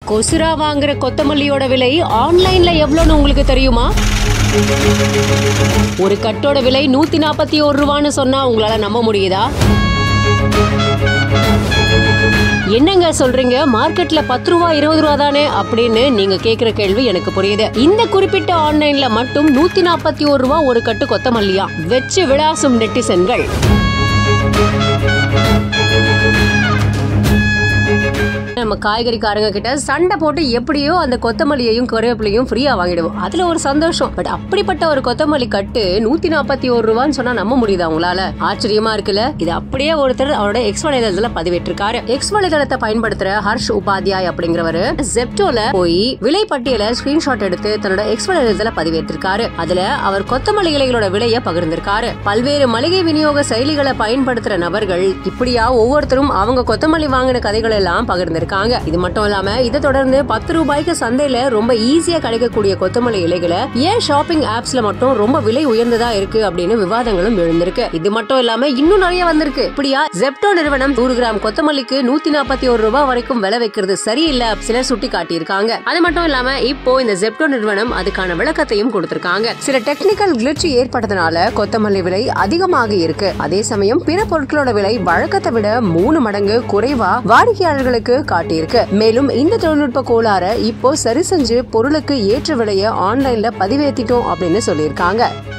கொசுரா வாங்குற கொத்தமல்லியோட விலை ஆன்லைன்ல எவ்வளோன்னு உங்களுக்கு தெரியுமா ஒரு கட்டோட விலை நூத்தி நாற்பத்தி ஒரு ரூபான்னு சொன்னா உங்களால நம்ப முடியுதா என்னங்க சொல்றீங்க மார்க்கெட்ல பத்து ரூபா இருபது ரூபா தானே அப்படின்னு நீங்க கேக்குற கேள்வி எனக்கு புரியுது இந்த குறிப்பிட்ட ஆன்லைன்ல மட்டும் நூத்தி நாற்பத்தி ஒரு ரூபா ஒரு கட்டு கொத்தமல்லியா வெச்சு விளாசும் நெட்டிசன்கள் நம்ம காய்கறிக்காரங்க கிட்ட சண்டை போட்டு எப்படியோ அந்த கொத்தமல்லியையும் கருவேப்பிலையும் ஃப்ரீயா வாங்கிடுவோம் அதுல ஒரு சந்தோஷம் பட் அப்படிப்பட்ட ஒரு கொத்தமல்லி கட்டு நூத்தி நாற்பத்தி ஒரு ரூபான்னு சொன்னா நம்ப முடியுதா உங்களால ஆச்சரியமா இருக்குல்ல இது அப்படியே ஒருத்தர் அவரோட எக்ஸ் வலைதளத்துல பதிவிட்டிருக்காரு எக்ஸ் வலைதளத்தை பயன்படுத்துற ஹர்ஷ் உபாத்யாய் அப்படிங்கிறவரு ஜெப்டோல போய் விலை பட்டியல ஸ்கிரீன்ஷாட் எடுத்து தன்னோட எக்ஸ் வலைதளத்துல பதிவேற்றிருக்காரு அதுல அவர் கொத்தமல்லி இலைகளோட விலையை பகிர்ந்திருக்காரு பல்வேறு மளிகை விநியோக செயலிகளை பயன்படுத்துற நபர்கள் இப்படியா ஒவ்வொருத்தரும் அவங்க கொத்தமல்லி வாங்கின கதைகள் எல்லாம் பகிர்ந்திருக்காங்க இது மட்டும் இல்லாம இதை தொடர்ந்து பத்து ரூபாய்க்கு சந்தையில ரொம்ப ஈஸியா கிடைக்கக்கூடிய கொத்தமல்லி இலைகளை ஏன் ஷாப்பிங் ஆப்ஸ்ல மட்டும் ரொம்ப விலை உயர்ந்ததா இருக்கு அப்படின்னு விவாதங்களும் எழுந்திருக்கு இது மட்டும் இல்லாம இன்னும் நிறைய வந்திருக்கு இப்படியா ஜெப்டோ நிறுவனம் நூறு கிராம் கொத்தமல்லிக்கு நூத்தி நாற்பத்தி ஒரு ரூபாய் வரைக்கும் விலை வைக்கிறது சரியில்லை சிலர் சுட்டி காட்டியிருக்காங்க அது மட்டும் இல்லாம இப்போ இந்த ஜெப்டோ நிறுவனம் அதுக்கான விளக்கத்தையும் கொடுத்திருக்காங்க சில டெக்னிக்கல் கிளிச் ஏற்பட்டதுனால கொத்தமல்லி விலை அதிகமாக இருக்கு அதே சமயம் பிற பொருட்களோட விலை வழக்கத்தை விட மூணு மடங்கு குறைவா வாடிக்கையாளர்களுக்கு காட்டியிருக்கு மேலும் இந்த தொழில்நுட்ப கோளாற இப்போ சரி செஞ்சு பொருளுக்கு ஏற்ற விலையை ஆன்லைன்ல பதிவேத்திட்டோம் அப்படின்னு சொல்லியிருக்காங்க